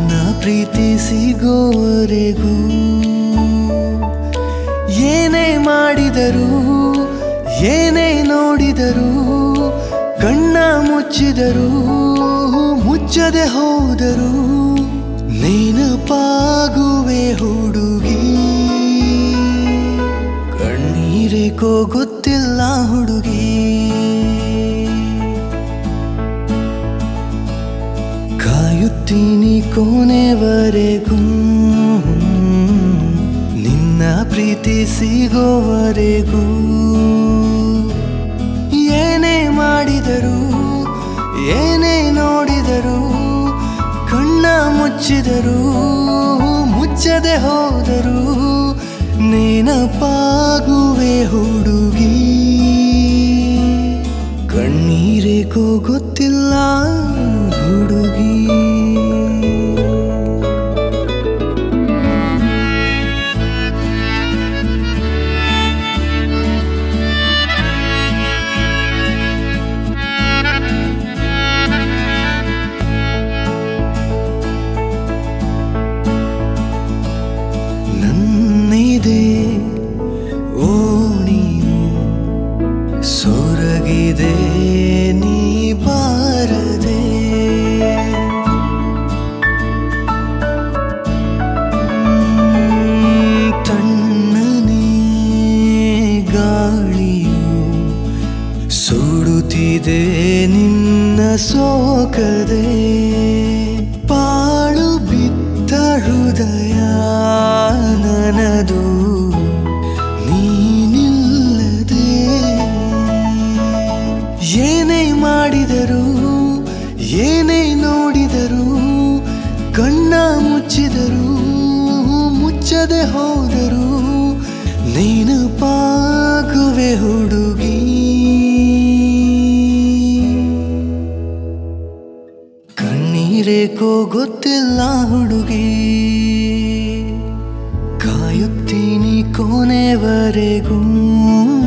ನನ್ನ ಪ್ರೀತಿ ಸಿಗೋವರೆಗೂ ಏನೇ ಮಾಡಿದರು ಏನೇ ನೋಡಿದರು ಕಣ್ಣ ಮುಚ್ಚಿದರು ಮುಚ್ಚದೆ ಹೋದರು ನೆನಪಾಗುವೆ ಹುಡುಗಿ ಕಣ್ಣೀರೇಕೋ ಗೊತ್ತಿಲ್ಲ ಹುಡುಗಿ ಕಾಯುತ್ತೀನಿ ಕೊನೆವರೆಗೂ ನಿನ್ನ ಪ್ರೀತಿ ಸಿಗೋವರೆಗೂ ಏನೇ ಮಾಡಿದರು ಏನೇ ನೋಡಿದರು ಕಣ್ಣ ಮುಚ್ಚಿದರು ಮುಚ್ಚದೆ ಹೋದರು ನೆನಪಾಗುವೆ ಹುಡುಗಿ ಕಣ್ಣೀರೇಕೋ ಗೊತ್ತಿಲ್ಲ ಹುಡುಗಿ ನನ್ನಿದೆ ಓಣಿಯು ಸೊರಗಿದೆ ನೀ ಬಾರದೆ ಹ್ಮ್, ತಣ್ಣನೆ ಗಾಳಿಯು ಸುಡುತ್ತಿದೆ ನಿನ್ನ ಸೋಕದೆ ಪಾಳು ಬಿದ್ದ ಹೃದಯ ನನದು ನೀನಿಲ್ಲದೆ ಏನೇ ಮಾಡಿದರು ಏನೇ ನೋಡಿದರು ಕಣ್ಣ ಮುಚ್ಚಿದರು ಮುಚ್ಚದೆ ಹೋದರು ನೆನಪಾಗುವೆ ಹುಡುಗಿ ಕಣ್ಣೀರೇಕೋ ಗೊತ್ತಿಲ್ಲ ಹುಡುಗಿ ಕಾಯುತ್ತೀನಿ ಕೊನೆವರೆಗೂ